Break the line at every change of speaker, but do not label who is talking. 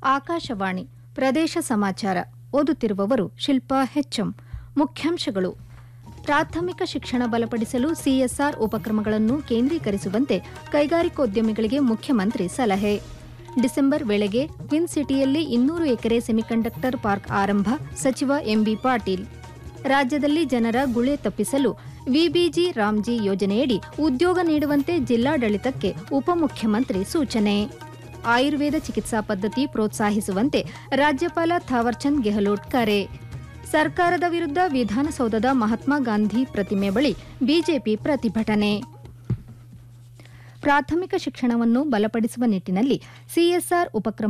ಆಕಾಶವಾಣಿ ಪ್ರದೇಶ ಸಮಾಚಾರ ಓದುತ್ತಿರುವವರು ಶಿಲ್ಪಾ ಹೆಚ್ಎಂ ಮುಖ್ಯಾಂಶಗಳು ಪ್ರಾಥಮಿಕ ಶಿಕ್ಷಣ ಬಲಪಡಿಸಲು ಸಿಎಸ್ಆರ್ ಉಪಕ್ರಮಗಳನ್ನು ಕೇಂದ್ರೀಕರಿಸುವಂತೆ ಕೈಗಾರಿಕೋದ್ಯಮಿಗಳಿಗೆ ಮುಖ್ಯಮಂತ್ರಿ ಸಲಹೆ ಡಿಸೆಂಬರ್ ವೇಳೆಗೆ ಕ್ವಿನ್ ಸಿಟಿಯಲ್ಲಿ ಇನ್ನೂರು ಎಕರೆ ಸೆಮಿಕಂಡಕ್ಟರ್ ಪಾರ್ಕ್ ಆರಂಭ ಸಚಿವ ಎಂಬಿ ಪಾಟೀಲ್ ರಾಜ್ಯದಲ್ಲಿ ಜನರ ಗುಳೆ ತಪ್ಪಿಸಲು ವಿಬಿಜಿ ರಾಮ್ಜಿ ಯೋಜನೆಯಡಿ ಉದ್ಯೋಗ ನೀಡುವಂತೆ ಜಿಲ್ಲಾಡಳಿತಕ್ಕೆ ಉಪಮುಖ್ಯಮಂತ್ರಿ ಸೂಚನೆ ಆಯುರ್ವೇದ ಚಿಕಿತ್ಸಾ ಪದ್ಧತಿ ಪ್ರೋತ್ಸಾಹಿಸುವಂತೆ ರಾಜ್ಯಪಾಲ ಥಾವರ್ಚಂದ್ ಗೆಹ್ಲೋಟ್ ಕರೆ ಸರ್ಕಾರದ ವಿರುದ್ಧ ವಿಧಾನಸೌಧದ ಮಹಾತ್ಮ ಗಾಂಧಿ ಪ್ರತಿಮೆ ಬಳಿ ಬಿಜೆಪಿ ಪ್ರತಿಭಟನೆ ಪ್ರಾಥಮಿಕ ಶಿಕ್ಷಣವನ್ನು ಬಲಪಡಿಸುವ ನಿಟ್ಟಿನಲ್ಲಿ ಸಿಎಸ್ಆರ್ ಉಪಕ್ರಮ